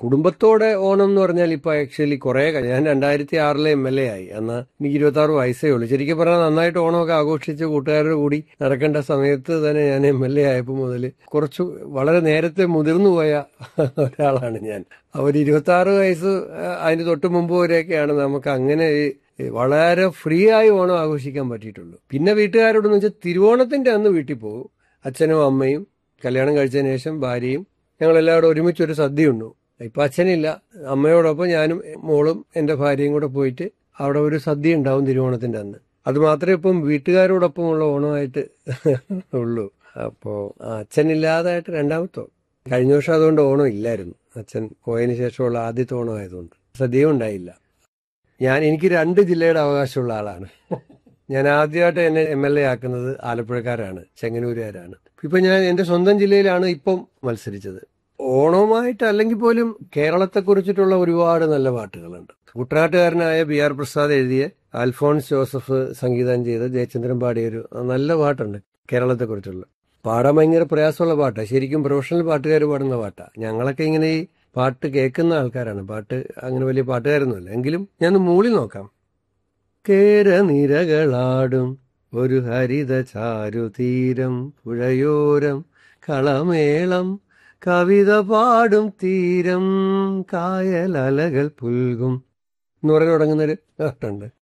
കുടുംബത്തോടെ ഓണം എന്ന് പറഞ്ഞാൽ ഇപ്പൊ ആക്ച്വലി കുറെ ഞാൻ രണ്ടായിരത്തി ആറിലെ എം എൽ എ ആയി അന്ന് എനിക്ക് ഇരുപത്തി ആറ് വയസ്സേ ഉള്ളൂ ശരിക്കും പറഞ്ഞാൽ നന്നായിട്ട് ഓണമൊക്കെ ആഘോഷിച്ച് കൂട്ടുകാരുടെ കൂടി നടക്കേണ്ട സമയത്ത് തന്നെ ഞാൻ എം എൽ എ ആയപ്പോൾ മുതൽ കുറച്ച് വളരെ നേരത്തെ മുതിർന്നു പോയ ഒരാളാണ് ഞാൻ ഒരു ഇരുപത്തി ആറ് വയസ്സ് അതിന് തൊട്ട് മുമ്പ് വരെയൊക്കെയാണ് നമുക്ക് അങ്ങനെ വളരെ ഫ്രീ ആയി ഓണം ആഘോഷിക്കാൻ പറ്റിയിട്ടുള്ളൂ പിന്നെ വീട്ടുകാരോടെന്ന് വെച്ചാൽ തിരുവോണത്തിന്റെ അന്ന് വീട്ടിൽ പോകും അച്ഛനും അമ്മയും കല്യാണം കഴിച്ചതിന് ശേഷം ഭാര്യയും ഞങ്ങളെല്ലാവരും ഒരുമിച്ച് ഒരു സദ്യ ഉണ്ടു ഇപ്പൊ അച്ഛനില്ല അമ്മയോടൊപ്പം ഞാനും മോളും എന്റെ ഭാര്യയും കൂടെ പോയിട്ട് അവിടെ ഒരു സദ്യ ഉണ്ടാവും തിരുവോണത്തിന്റെ അന്ന് അത് മാത്രമേ ഇപ്പം വീട്ടുകാരോടൊപ്പമുള്ള ഓണമായിട്ട് ഉള്ളൂ അപ്പോ അച്ഛനില്ലാതായിട്ട് രണ്ടാമത്തോ കഴിഞ്ഞ വർഷം അതുകൊണ്ട് ഓണം ഇല്ലായിരുന്നു അച്ഛൻ പോയതിന് ശേഷമുള്ള ആദ്യത്തെ ഓണം ആയതുകൊണ്ട് സദ്യയും ഉണ്ടായില്ല ഞാൻ എനിക്ക് രണ്ട് ജില്ലയുടെ അവകാശമുള്ള ആളാണ് ഞാൻ ആദ്യമായിട്ട് എന്നെ എം എൽ എ ആക്കുന്നത് ആലപ്പുഴക്കാരാണ് ചെങ്ങന്നൂരുകാരാണ് ഇപ്പൊ ഞാൻ എന്റെ സ്വന്തം ജില്ലയിലാണ് ഇപ്പം മത്സരിച്ചത് ഓണവുമായിട്ട് അല്ലെങ്കിൽ പോലും കേരളത്തെ കുറിച്ചിട്ടുള്ള ഒരുപാട് നല്ല പാട്ടുകളുണ്ട് കുട്ടനാട്ടുകാരനായ ബി ആർ പ്രസാദ് എഴുതിയ അൽഫോൺസ് ജോസഫ് സംഗീതം ചെയ്ത ജയചന്ദ്രൻ പാടിയ ഒരു നല്ല പാട്ടുണ്ട് കേരളത്തെ കുറിച്ചുള്ള പാടാൻ ഭയങ്കര പ്രയാസമുള്ള പാട്ടാണ് ശരിക്കും പ്രൊഫഷണൽ പാട്ടുകാർ പാടുന്ന പാട്ടാണ് ഞങ്ങളൊക്കെ ഇങ്ങനെ ഈ പാട്ട് കേൾക്കുന്ന ആൾക്കാരാണ് പാട്ട് അങ്ങനെ വലിയ പാട്ടുകാരൊന്നുമല്ല എങ്കിലും ഞാൻ മൂളി നോക്കാം കേരനിരകളാടും ഒരു ഹരിത ചാരുതീരം പുഴയോരം കളമേളം കവിത പാടും തീരം കായലലകൾ പുൽകും എന്ന് പറഞ്ഞു തുടങ്ങുന്നൊരു പാട്ടുണ്ട്